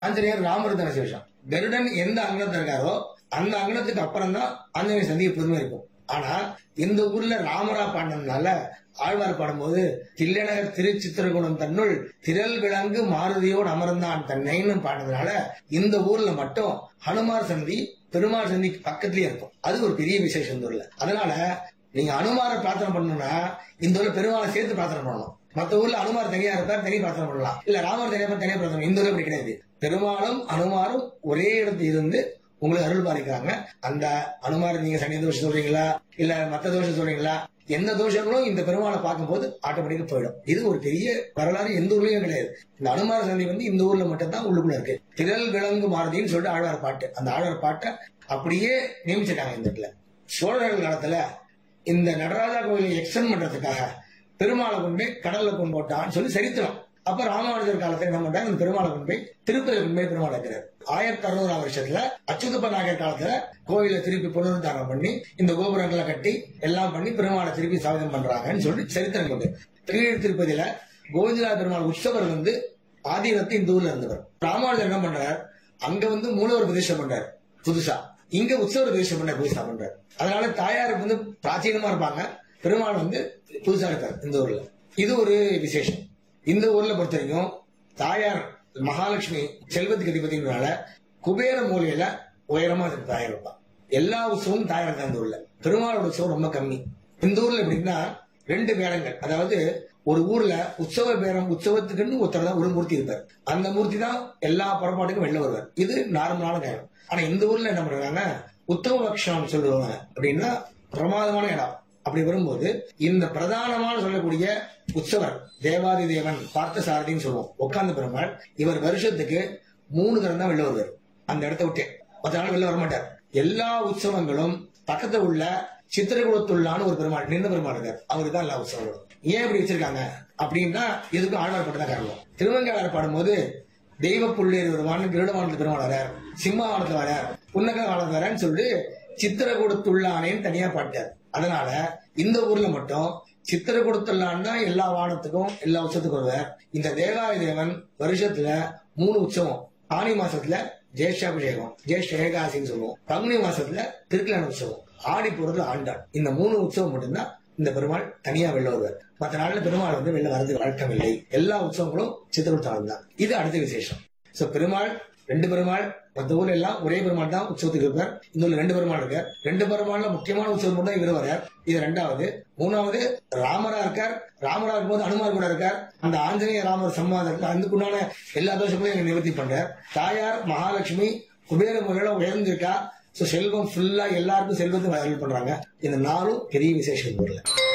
ஆஞ்சநேயர் ராமருத்தன விசேஷம் கருடன் எந்த அங்கனத்துல இருக்காரோ அந்த அங்கனத்துக்கு அப்புறம் தான் ஆஞ்சநேயர் சந்தி எப்போதுமே இருக்கும் ஆனா இந்த ஊர்ல ராமரா பாடினதுனால ஆழ்வார் பாடும்போது தில்லைநகர் திருச்சித்திரகுணம் தன்னுள் திரள் விலங்கு மாருதியோடு அமர்ந்தான் தன்னைன்னு பாடினதுனால இந்த ஊர்ல மட்டும் ஹனுமார் சந்தி பெருமாள் சந்திக்கு பக்கத்துலயே இருக்கும் அது ஒரு பெரிய விசேஷம் இந்த ஊர்ல அதனால நீங்க அனுமாரை பிரார்த்தனை பண்ணணும்னா இந்த ஊர்ல பெருமாளை சேர்த்து பிரார்த்தனை பண்ணணும் மத்த ஊர்ல அனுமார் தனியா இருப்பார் தனி பிரார்த்தனை பண்ணலாம் இல்ல ராமர் தனியா இருப்பார், தனியா பிரார்த்தனை இந்த ஊர்ல அப்படி கிடையாது பெருமாளும் அனுமாரும் ஒரே இடத்துல இருந்து உங்களுக்கு அருள் பாலிக்கிறாங்க அந்த அனுமார் நீங்க சனி தோஷம் சொல்றீங்களா இல்ல மத்த தோஷம் சொல்றீங்களா எந்த தோஷங்களும் இந்த பெருமாளை பார்க்கும்போது ஆட்டோமேட்டிக்கா போயிடும் இது ஒரு பெரிய வரலாறு எந்த ஊர்லயும் கிடையாது இந்த அனுமார சந்தி வந்து இந்த ஊர்ல மட்டும் தான் உள்ளுக்குள்ள இருக்கு திரள் விலங்கு மாறுதின்னு சொல்லிட்டு ஆழ்வார் பாட்டு அந்த ஆழ்வார் பாட்டை அப்படியே நியமிச்சிட்டாங்க இந்த இடத்துல சோழர்கள் காலத்துல இந்த நடராஜா கோயிலை எக்ஸ்டெண்ட் பண்றதுக்காக பெருமாளை கொண்டு போய் கடல்ல கொண்டு போட்டான்னு சொல்லி சரித்திரம் அப்ப ராமானுஜர் காலத்துல என்ன பண்றாங்க இந்த பெருமாளை கொண்டு போய் திருப்பதி கொண்டு போய் பெருமாள் வைக்கிறார் ஆயிரத்தி அறுநூறாம் வருஷத்துல அச்சுதப்ப நாயகர் காலத்துல கோயிலை திருப்பி புனருத்தாரம் பண்ணி இந்த கோபுரங்களை கட்டி எல்லாம் பண்ணி பெருமாளை திருப்பி சாதனம் பண்றாங்கன்னு சொல்லி சரித்திரம் கொண்டு திருநெல்வேலி திருப்பதியில கோவிந்தரா பெருமாள் உற்சவர் வந்து ஆதிவத்தை இந்த ஊர்ல இருந்தவர் ராமானுஜர் என்ன பண்றார் அங்க வந்து மூலவர் பிரதிஷ்டை பண்றாரு புதுசா இங்க உற்சவர் பிரதிஷ்டை பண்ண புதுசா பண்றாரு அதனால தாயாருக்கு வந்து பிராச்சீனமா இருப்பாங்க பெருமாள் வந்து புதுசா இருக்காரு இந்த ஊர்ல இது ஒரு விசேஷம் இந்த ஊர்ல பொறுத்த வரைக்கும் தாயார் மகாலட்சுமி செல்வத்துக்கு அதிபதினால குபேர மூலையில உயரமா இருக்கு தாயார் இருப்பா எல்லா உற்சவமும் தாயார் தான் இந்த ஊர்ல பெருமாளோட உற்சவம் ரொம்ப கம்மி இந்த ஊர்ல எப்படின்னா ரெண்டு பேரங்கள் அதாவது ஒரு ஊர்ல உற்சவ பேரம் உற்சவத்துக்குன்னு ஒருத்தர் தான் ஒரு மூர்த்தி இருப்பார் அந்த மூர்த்தி தான் எல்லா புறப்பாட்டுக்கும் வெளில வருவார் இது நார்மலான நேரம் ஆனா இந்த ஊர்ல என்ன பண்றாங்க உத்தம பக்ஷம் சொல்லுவாங்க அப்படின்னா பிரமாதமான இடம் அப்படி வரும்போது இந்த பிரதானமான சொல்லக்கூடிய உற்சவர் தேவாதி தேவன் பார்த்த சாரதின்னு சொல்லுவோம் உட்கார்ந்த பெருமாள் இவர் வருஷத்துக்கு மூணு தரம் தான் வெளில வருவார் அந்த இடத்த விட்டு மற்ற நாள் வெளில வரமாட்டார் எல்லா உற்சவங்களும் பக்கத்துல உள்ள சித்திரகுலத்துள்ளான்னு ஒரு பெருமாள் நின்ற பெருமாள் இருக்கார் அவருக்கு தான் எல்லா உற்சவங்களும் ஏன் இப்படி வச்சிருக்காங்க அப்படின்னா எதுக்கும் ஆழ்வார் பட்டு தான் காரணம் திருவங்காளர் பாடும்போது தெய்வ புள்ளேர் வருவான்னு கிருடவானத்துல பெருமாள் வரார் சிம்மாவானத்துல வரார் புன்னக காலத்துல வரான்னு சொல்லிட்டு சித்திரகூடத்துள்ளானேன்னு தனியா பாட்டார் அதனால இந்த ஊர்ல மட்டும் சித்திரகூடத்துள்ளான் தான் எல்லா வானத்துக்கும் எல்லா உற்சவத்துக்கும் வருவார் இந்த தேவாய தேவன் வருஷத்துல மூணு உற்சவம் ஆனி மாசத்துல ஜேஷ்டாபிஷேகம் ஜேஷ்ட ஏகாசின்னு சொல்லுவோம் பங்குனி மாசத்துல திருக்கல்யாண உற்சவம் ஆடி போறதுல ஆண்டாள் இந்த மூணு உற்சவம் மட்டும்தான் இந்த பெருமாள் தனியா வெளில வருவார் மற்ற நாள்ல பெருமாள் வந்து வெளில வரது வழக்கமில்லை எல்லா உற்சவங்களும் சித்திரகுப்தாளம் தான் இது அடுத்த விசேஷம் சோ பெருமாள் ரெண்டு பெருமாள் மற்ற ஊர்ல எல்லாம் ஒரே பெருமாள் தான் உற்சவத்துக்கு இருப்பார் இந்த ஊர்ல ரெண்டு பெருமாள் இருக்கார் ரெண்டு பெருமாள்ல முக்கியமான உற்சவம் மட்டும் இவர் வரார் இது ரெண்டாவது மூணாவது ராமரா இருக்கார் ராமரா இருக்கும்போது அனுமார் கூட இருக்கார் அந்த ஆஞ்சநேய ராமர் சம்வாதத்துல அதுக்குண்டான எல்லா தோஷங்களையும் எங்க நிவர்த்தி பண்றார் தாயார் மகாலட்சுமி குபேர முறையில உயர்ந்திருக்கா சோ செல்வம் ஃபுல்லா எல்லாருக்கும் செல்வத்தை அருள் பண்றாங்க இந்த நாளும் பெரிய விசேஷம் இந்த ஊர்ல